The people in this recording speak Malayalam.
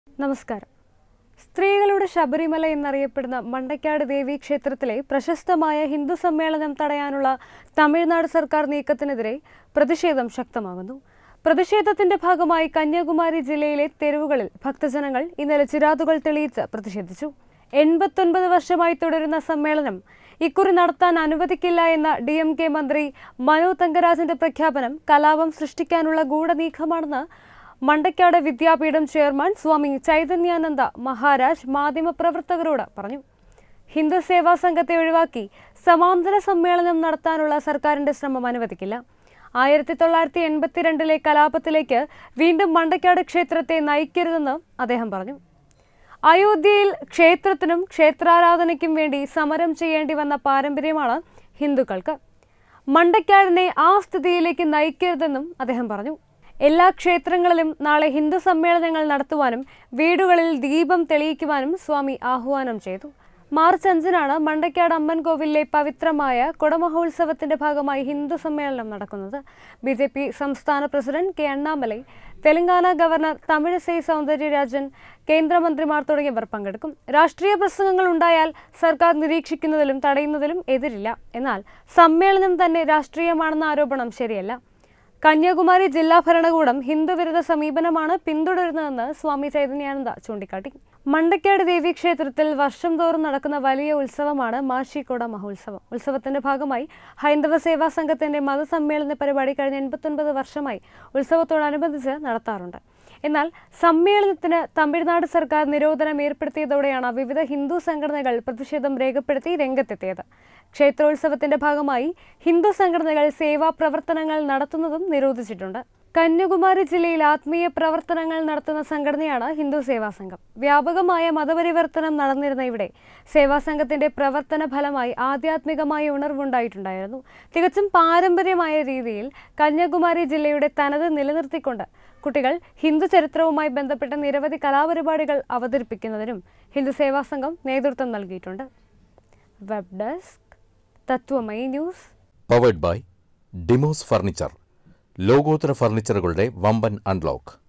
നമസ്കാരം സ്ത്രീകളുടെ ശബരിമല എന്നറിയപ്പെടുന്ന മണ്ടക്കാട് ദേവി ക്ഷേത്രത്തിലെ പ്രശസ്തമായ ഹിന്ദു സമ്മേളനം തടയാനുള്ള തമിഴ്നാട് സർക്കാർ നീക്കത്തിനെതിരെ പ്രതിഷേധം ശക്തമാകുന്നു പ്രതിഷേധത്തിന്റെ ഭാഗമായി കന്യാകുമാരി ജില്ലയിലെ തെരുവുകളിൽ ഭക്തജനങ്ങൾ ഇന്നലെ ചിരാതുകൾ തെളിയിച്ച് പ്രതിഷേധിച്ചു എൺപത്തൊൻപത് വർഷമായി തുടരുന്ന സമ്മേളനം ഇക്കുറി നടത്താൻ അനുവദിക്കില്ല എന്ന ഡി എം കെ മന്ത്രി മനോ തങ്കരാജന്റെ പ്രഖ്യാപനം കലാപം സൃഷ്ടിക്കാനുള്ള ഗൂഢനീക്കമാണെന്ന് മണ്ടക്കാട് വിദ്യാപീഠം ചെയർമാൻ സ്വാമി ചൈതന്യാനന്ദ മഹാരാജ് മാധ്യമപ്രവർത്തകരോട് പറഞ്ഞു ഹിന്ദു സേവാ സംഘത്തെ ഒഴിവാക്കി സമാന്തര സമ്മേളനം നടത്താനുള്ള സർക്കാരിന്റെ ശ്രമം അനുവദിക്കില്ല ആയിരത്തി തൊള്ളായിരത്തി എൺപത്തിരണ്ടിലെ കലാപത്തിലേക്ക് വീണ്ടും മണ്ടക്കാട് ക്ഷേത്രത്തെ നയിക്കരുതെന്ന് അദ്ദേഹം പറഞ്ഞു അയോധ്യയിൽ ക്ഷേത്രത്തിനും ക്ഷേത്രാരാധനയ്ക്കും വേണ്ടി സമരം ചെയ്യേണ്ടി വന്ന പാരമ്പര്യമാണ് ഹിന്ദുക്കൾക്ക് മണ്ടക്കാടിനെ ആ സ്ഥിതിയിലേക്ക് നയിക്കരുതെന്നും അദ്ദേഹം പറഞ്ഞു എല്ലാ ക്ഷേത്രങ്ങളിലും നാളെ ഹിന്ദു സമ്മേളനങ്ങൾ നടത്തുവാനും വീടുകളിൽ ദീപം തെളിയിക്കുവാനും സ്വാമി ആഹ്വാനം ചെയ്തു മാർച്ച് അഞ്ചിനാണ് മണ്ടക്കാട് അമ്മൻ കോവിലിലെ പവിത്രമായ കുടമഹോത്സവത്തിന്റെ ഭാഗമായി ഹിന്ദു സമ്മേളനം നടക്കുന്നത് ബി ജെ പി സംസ്ഥാന president K Annamalai Telangana governor Tamilisai Soundararajan കേന്ദ്രമന്ത്രിമാർ തുടങ്ങിയവർ പങ്കെടുക്കും രാഷ്ട്രീയ പ്രസംഗങ്ങൾ ഉണ്ടായാൽ സർക്കാർ നിരീക്ഷിക്കുന്നതിലും തടയുന്നതിലും എതിരില്ല എന്നാൽ സമ്മേളനം തന്നെ രാഷ്ട്രീയമാണെന്ന ആരോപണം ശരിയല്ല കന്യാകുമാരി ജില്ലാ ഭരണകൂടം ഹിന്ദുവിരുദ്ധ സമീപനമാണ് പിന്തുടരുന്നതെന്ന് സ്വാമി ചൈതന്യാനന്ദ ചൂണ്ടിക്കാട്ടി മണ്ടക്കാട് ദേവി ക്ഷേത്രത്തിൽ വർഷം തോറും നടക്കുന്ന വലിയ ഉത്സവമാണ് മാഷിക്കോട മഹോത്സവം ഉത്സവത്തിന്റെ ഭാഗമായി ഹൈന്ദവ സേവാ സംഘത്തിന്റെ മതസമ്മേളന പരിപാടി കഴിഞ്ഞ എൺപത്തൊൻപത് വർഷമായി ഉത്സവത്തോടനുബന്ധിച്ച് നടത്താറുണ്ട് എന്നാൽ സമ്മേളനത്തിന് തമിഴ്നാട് സർക്കാർ നിരോധനം ഏർപ്പെടുത്തിയതോടെയാണ് വിവിധ ഹിന്ദു സംഘടനകൾ പ്രതിഷേധം രേഖപ്പെടുത്തി രംഗത്തെത്തിയത് ക്ഷേത്രോത്സവത്തിന്റെ ഭാഗമായി ഹിന്ദു സംഘടനകൾ സേവാ പ്രവർത്തനങ്ങൾ നടത്തുന്നതും നിരോധിച്ചിട്ടുണ്ട് കന്യാകുമാരി ജില്ലയിൽ ആത്മീയ പ്രവർത്തനങ്ങൾ നടത്തുന്ന സംഘടനയാണ് ഹിന്ദു സേവാ സംഘം വ്യാപകമായ മതപരിവർത്തനം നടന്നിരുന്ന ഇവിടെ സേവാ സംഘത്തിന്റെ പ്രവർത്തന ഫലമായി ആധ്യാത്മികമായ ഉണർവുണ്ടായിട്ടുണ്ടായിരുന്നു തികച്ചും പാരമ്പര്യമായ രീതിയിൽ കന്യാകുമാരി ജില്ലയുടെ തനത് നിലനിർത്തിക്കൊണ്ട് കുട്ടികൾ ഹിന്ദു ചരിത്രവുമായി ബന്ധപ്പെട്ട നിരവധി കലാപരിപാടികൾ അവതരിപ്പിക്കുന്നതിനും ഹിന്ദു സേവാ സംഘം നേതൃത്വം നൽകിയിട്ടുണ്ട് web desk Tattvamayi news powered by Demos furniture ലോകോത്തര ഫർണിച്ചറുകളുടെ വമ്പൻ അൺലോക്ക്